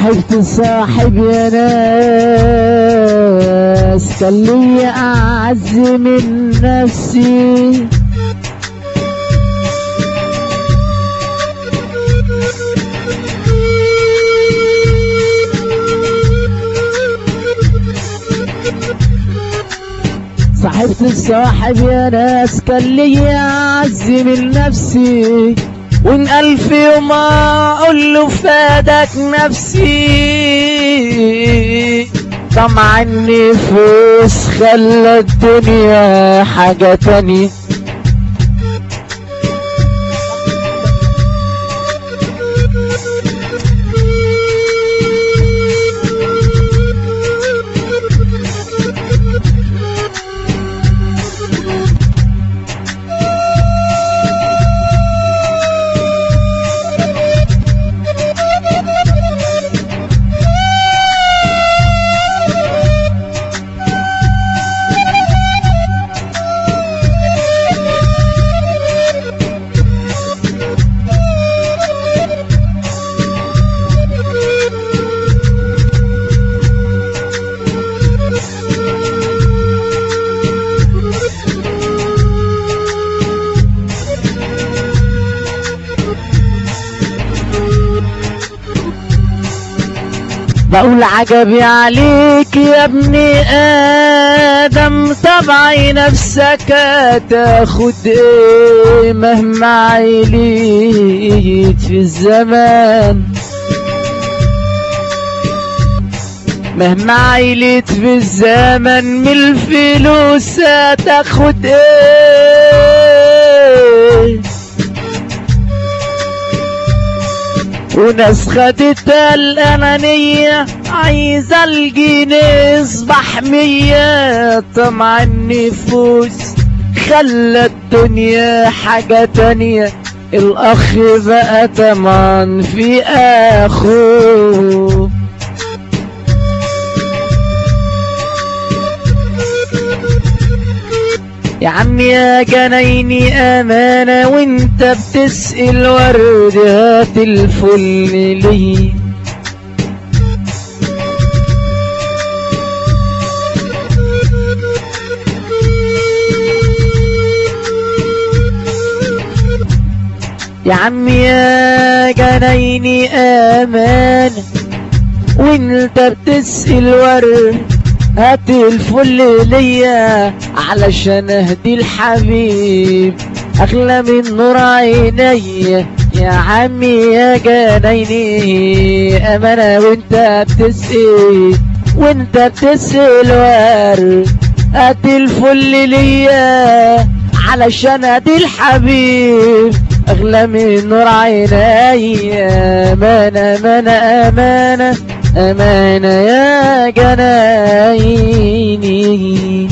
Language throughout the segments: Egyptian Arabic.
صاحبت الصاحب يا ناس كان لي اعز من نفسي صاحبت الصاحب يا ناس كان لي اعز من نفسي وان الف يوم اقول له فادك نفسي طمع النفوس خلى الدنيا حاجة تانية بقول عجبي عليك يا ابني ادم طبعي نفسك تاخد ايه مهما عيليت في الزمان مهما عيلت في الزمن من الفلوس هتاخد ايه وناس خدت الأنانية عايزة الجنيه يصبح مية طمع النفوس خلى الدنيا حاجة تانية الأخ بقى طمعان في أخوه يا عم يا جنايني أمانة وانت بتسقي ورد هات الفل ليه يا عم يا جنايني أمانة وانت بتسقي الورد هات الفل ليا علشان اهدي الحبيب اغلى من نور عيني يا عمي يا جنيني امانة وانت بتسقي وانت بتسقي الورد هات الفل ليا علشان ادي الحبيب اغلى من نور عيني امانة امانة امانة امانة يا جنايني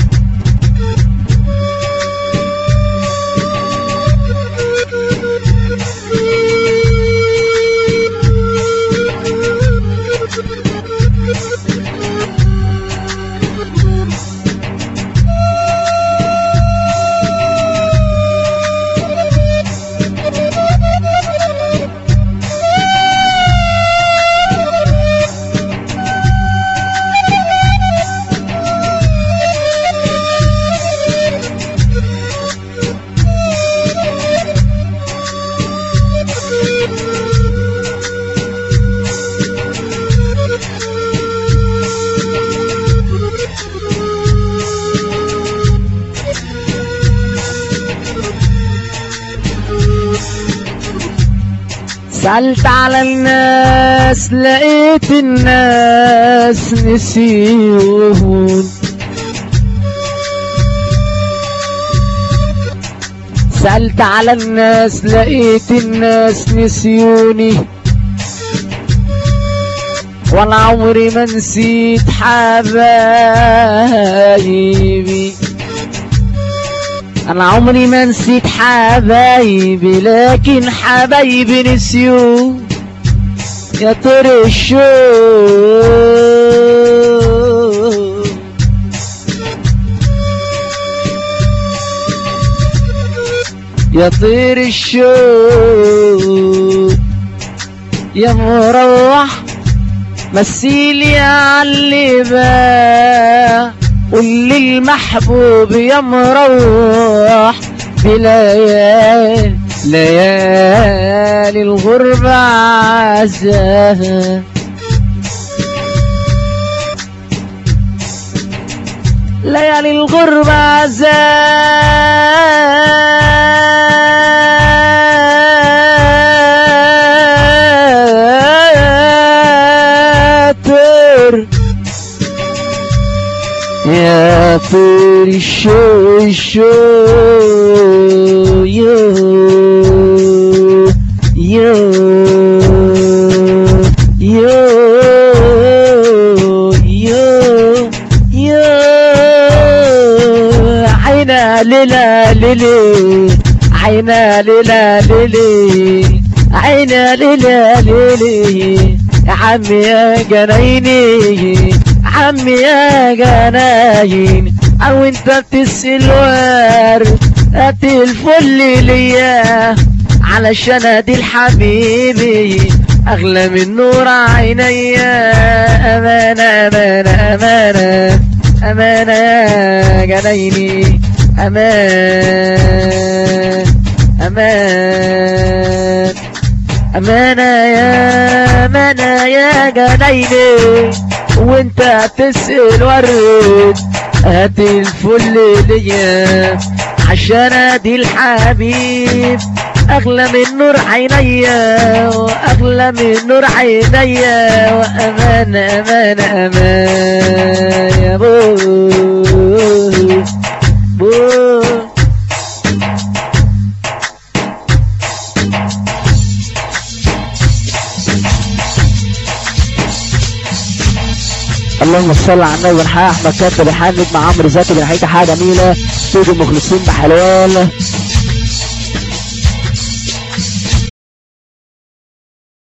سألت على الناس لقيت الناس نسيون سألت على الناس لقيت الناس نسيوني وانا عمري ما نسيت حبايبي انا عمري ما نسيت حبايبي لكن حبايبي نسيو يا طير الشوق يا طير الشوق يا مروح مثيلي عاللبا قول للمحبوب يا مروح بليالي ليالي الغربة عزاها ليالي الغربة زاتر يا طير الشو الشو يو يو يو يو يو عينا ليلى ليلي عينا ليلى ليلي عينا ليلى ليلي يا عمي يا جنايني عمي يا جناين او انت بتسأل وارد هات الفل ليا علشان ادي الحبيبي اغلى من نور عينيا امانة امانة امانة امانة يا جنايني امان امان امانة يا امانة يا جنايني وانت تسأل ورد هات الفل ليا عشان ادي الحبيب اغلى من نور عينيا واغلى من نور عينيا وامان امان امان يا بو بو اللهم صل على النبي بنحيي احمد كاتب بنحيي النجم عمرو زكي بنحييك حاجه جميله استوديو مخلصين بحلوان